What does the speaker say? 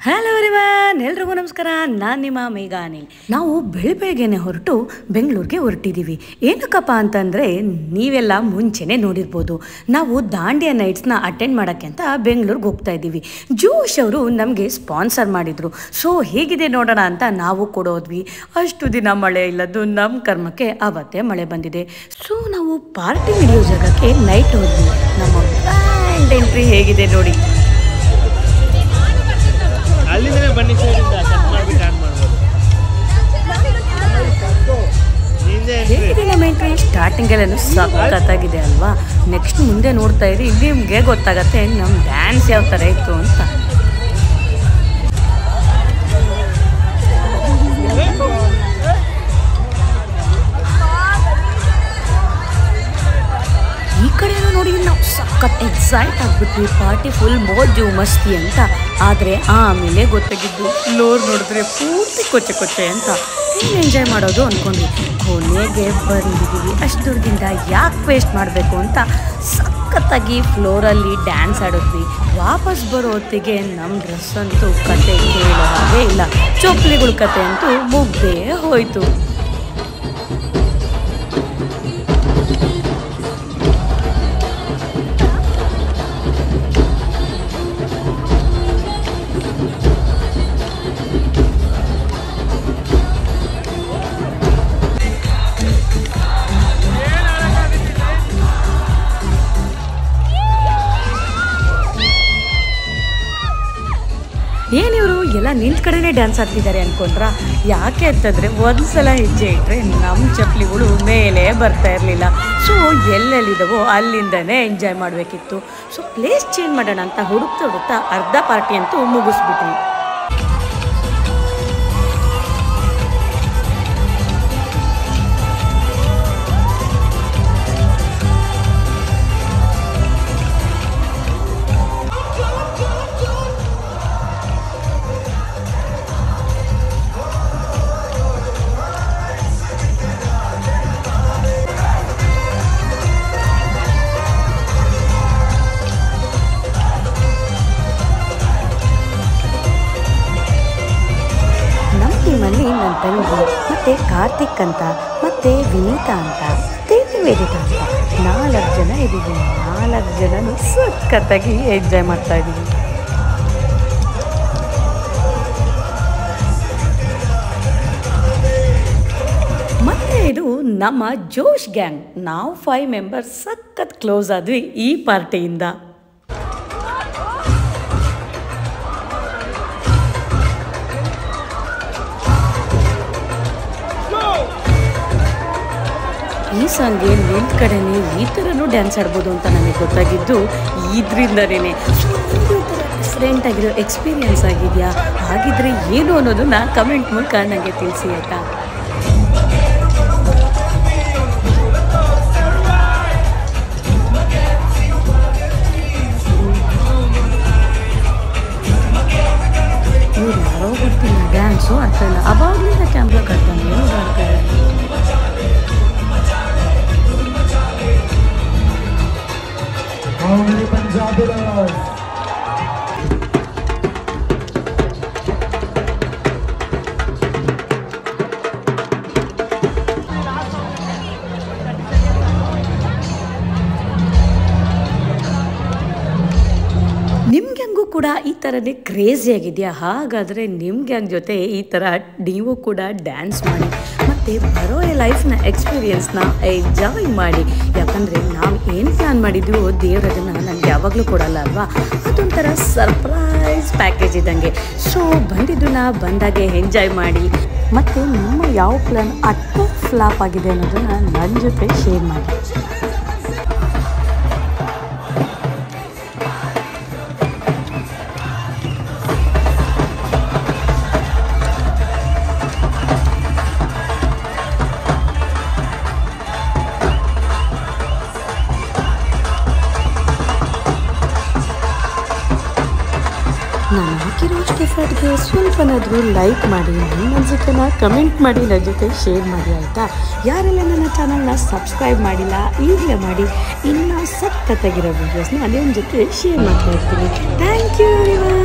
Hello everyone ಎಲ್ರಿಗೂ ನಮಸ್ಕಾರ ನಾನು ನಿಮ್ಮ ಮೇಘಾ ಅನಿಲ್ ನಾವು ಬೆಳಿ ಬೆಳಗ್ಗೆನೆ ಹೊರಟು ಬೆಂಗಳೂರಿಗೆ ಹೊರಟಿದ್ದೀವಿ ಏನಕ್ಕಪ್ಪ ಅಂತಂದರೆ ನೀವೆಲ್ಲ ಮುಂಚೆನೇ ನೋಡಿರ್ಬೋದು ನಾವು ದಾಂಡಿಯಾ ನೈಟ್ಸ್ನ ಅಟೆಂಡ್ ಮಾಡೋಕ್ಕೆ ಅಂತ ಬೆಂಗಳೂರಿಗೆ ಹೋಗ್ತಾ ಇದ್ದೀವಿ ಜೋಶ್ ಅವರು ನಮಗೆ ಸ್ಪಾನ್ಸರ್ ಮಾಡಿದರು ಸೊ ಹೇಗಿದೆ ನೋಡೋಣ ಅಂತ ನಾವು ಕೊಡೋದ್ವಿ ಅಷ್ಟು ದಿನ ಮಳೆ ಇಲ್ಲದ್ದು ನಮ್ಮ ಕರ್ಮಕ್ಕೆ ಅವತ್ತೇ ಮಳೆ ಬಂದಿದೆ ಸೊ ನಾವು ಪಾರ್ಟಿ ಹಿಡಿಯೋ ಜಾಗಕ್ಕೆ ನೈಟ್ ಹೋದ್ವಿ ನಮ್ಮ ಗ್ರ್ಯಾಂಡ್ ಎಂಟ್ರಿ ಹೇಗಿದೆ ನೋಡಿ ಅಲ್ಲಿಂದನೇ ಬನ್ನಿ ಸೈಡಿಂದ ಕಟ್ ಮಾಡ್ಬಿಟ್ಟು ಆಡ್ ಮಾಡ್ಬೋದು ನಿಂದೆ entry. ಹೇಗಿದೆ ನಮ್ಮ ಎಂಟ್ರಿ ಸ್ಟಾರ್ಟಿಂಗ್ ಎಲ್ಲ ಸಖತ್ತಾಗಿದೆ ಅಲ್ವಾ ನೆಕ್ಸ್ಟ್ ಮುಂದೆ ನೋಡ್ತಾ ಇರಿ ನಿಮ್ಗೆ ಗೊತ್ತಾಗತ್ತೆ ನಮ್ಮ ಡ್ಯಾನ್ಸ್ ಯಾವ ಥರ ಇತ್ತು ಅಂತ ಈ ಕಡೆ ನೋಡಿ ನಾವು ಸಖತ್ ಎಕ್ಸೈಟ್ ಆಗ್ಬಿಟ್ವಿ ಪಾರ್ಟಿ ಫುಲ್ ಮೋಜು ಮಸ್ತಿ ಅಂತ ಆದರೆ ಆಮೇಲೆ ಗೊತ್ತಾಗಿದ್ದು ಫ್ಲೋರ್ ನೋಡಿದ್ರೆ ಪೂರ್ತಿ ಕೊಚ್ಚೆ ಕೊಚ್ಚೆ ಅಂತ ಏನು ಎಂಜಾಯ್ ಮಾಡೋದು ಅಂದ್ಕೊಂಡ್ವಿ ಕೊನೆಗೆ ಬಂದಿದ್ದೀವಿ ಅಷ್ಟು ದೂರದಿಂದ ಯಾಕೆ ವೇಸ್ಟ್ ಮಾಡಬೇಕು ಅಂತ ಸಖತ್ತಾಗಿ ಫ್ಲೋರಲ್ಲಿ ಡ್ಯಾನ್ಸ್ ಆಡಿದ್ವಿ ವಾಪಸ್ ಬರೋ ಹೊತ್ತಿಗೆ ನಮ್ಮ ಡ್ರೆಸ್ ಅಂತೂ ಕತೆ ಕೇಳೋ ಹಾಗೆ ಇಲ್ಲ ಚೊಪ್ಲಿಗಳ ಕತೆ ಅಂತೂ ಮುಗ್ದೇ ಹೋಯಿತು ಏನಿವರು ಎಲ್ಲ ನಿಂತ ಕಡೆನೇ ಡ್ಯಾನ್ಸ್ ಆಡ್ತಿದ್ದಾರೆ ಅನ್ಕೊಂಡ್ರ ಯಾಕೆ ಅಂತಂದ್ರೆ ಒಂದ್ಸಲ ಹೆಜ್ಜೆ ಇಟ್ರೆ ನಮ್ಮ ಚಪ್ಪಲಿಗಳು ಮೇಲೆ ಬರ್ತಾ ಇರಲಿಲ್ಲ ಸೊ ಎಲ್ಲೆಲ್ಲಿದಾವೋ ಅಲ್ಲಿಂದನೇ ಎಂಜಾಯ್ ಮಾಡಬೇಕಿತ್ತು ಸೊ ಪ್ಲೇಸ್ ಚೇಂಜ್ ಮಾಡೋಣ ಅಂತ ಹುಡುಕ್ತಾ ಹುಡುಕ್ತಾ ಅರ್ಧ ಪಾರ್ಟಿ ಅಂತೂ ಮುಗಿಸ್ಬಿಟ್ವಿ ನಮ್ಮ ಟೀಮಲ್ಲಿ ನನ್ನ ತಂಗಿ ಮತ್ತೆ ಕಾರ್ತಿಕ್ ಅಂತ ಮತ್ತೆ ವಿನೀತಾ ಅಂತ ಮತ್ತೆ ನಿವೇದಿತಾ ಅಂತ ನಾಲ್ಕು ಜನ ಇದ್ದೀವಿ ನಾಲ್ಕು ಜನನು ಸಖತ್ತಾಗಿ ಎಂಜಾಯ್ ಮಾಡ್ತಾ ಇದ್ದೀವಿ ಮತ್ತೆ ಇದು ನಮ್ಮ ಜೋಶ್ ಗ್ಯಾಂಗ್ ನಾವು ಫೈವ್ ಮೆಂಬರ್ಸ್ ಸಖತ್ ಕ್ಲೋಸ್ ಆದ್ವಿ ಈ ಪಾರ್ಟಿಯಿಂದ ಈ ಸಾಂಗ್ಗೆ ನಿಂತ ಕಡೆನೇ ಈ ಥರನೂ ಡ್ಯಾನ್ಸ್ ಆಡ್ಬೋದು ಅಂತ ನನಗೆ ಗೊತ್ತಾಗಿದ್ದು ಇದರಿಂದನೇ ಡಿಫ್ರೆಂಟ್ ಆಗಿರೋ ಎಕ್ಸ್ಪೀರಿಯನ್ಸ್ ಆಗಿದೆಯಾ ಹಾಗಿದ್ರೆ ಏನು ಅನ್ನೋದನ್ನ ಕಮೆಂಟ್ ಮೂಲಕ ನನಗೆ ತಿಳಿಸಿ ಆಯ್ತಾ ಇವ್ರು ಯಾರೋ ಗೊತ್ತಿಲ್ಲ ಡ್ಯಾನ್ಸು ಆಗ್ತಾಯಿಲ್ಲ ಅವಾಗಲಿಂದ ಕ್ಯಾಮ್ರಾ ಕಟ್ತಾನೆ ಏನು ಮಾಡ್ತಾರೆ Only Punjabulars. ನಿಮ್ಮ ಗ್ಯಾಂಗು ಕೂಡ ಈ ಥರನೇ ಕ್ರೇಜಿ ಆಗಿದೆಯಾ ಹಾಗಾದರೆ ನಿಮ್ಮ ಗ್ಯಾಂಗ್ ಜೊತೆ ಈ ಥರ ನೀವು ಕೂಡ ಡ್ಯಾನ್ಸ್ ಮಾಡಿ ಮತ್ತು ಬರೋ ಲೈಫ್ನ ಎಕ್ಸ್ಪೀರಿಯನ್ಸ್ನ ಎಂಜಾಯ್ ಮಾಡಿ ಯಾಕಂದರೆ ನಾವು ಏನು ಪ್ಲ್ಯಾನ್ ಮಾಡಿದ್ವೋ ದೇವ್ರ ಅದನ್ನು ನನಗೆ ಯಾವಾಗಲೂ ಕೊಡಲ್ಲ ಅಲ್ವಾ ಅದೊಂಥರ ಸರ್ಪ್ರೈಸ್ ಪ್ಯಾಕೇಜ್ ಇದ್ದಂಗೆ ಸೊ ಬಂದಿದ್ದನ್ನ ಬಂದಾಗೆ ಎಂಜಾಯ್ ಮಾಡಿ ಮತ್ತು ನಿಮ್ಮ ಯಾವ ಪ್ಲ್ಯಾನ್ ಅಟ್ಟ ಫ್ಲಾಪ್ ಆಗಿದೆ ಅನ್ನೋದನ್ನು ನನ್ನ ಜೊತೆ ಶೇರ್ ಮಾಡಿ ನಾನು ಹಾಕಿರೋ ಅಷ್ಟು ಎಫರ್ಟ್ಗೆ ಸ್ವಲ್ಪನಾದರೂ ಲೈಕ್ ಮಾಡಿ ನಿಮ್ಮ ಅನ್ಸಿಕೆನ ಕಮೆಂಟ್ ಮಾಡಿ ನನ್ನ ಜೊತೆ ಶೇರ್ ಮಾಡಿ ಆಯಿತಾ ಯಾರೆಲ್ಲ ನನ್ನ ಚಾನಲ್ನ ಸಬ್ಸ್ಕ್ರೈಬ್ ಮಾಡಿಲ್ಲ ಈಗಲೇ ಮಾಡಿ ಇನ್ನೂ ಸಖತ್ತಾಗಿರೋ ವೀಡಿಯೋಸ್ನ ನಿಮ್ಮ ಜೊತೆ ಶೇರ್ ಮಾಡ್ತಾ ಇರ್ತೀನಿ ಥ್ಯಾಂಕ್ ಯು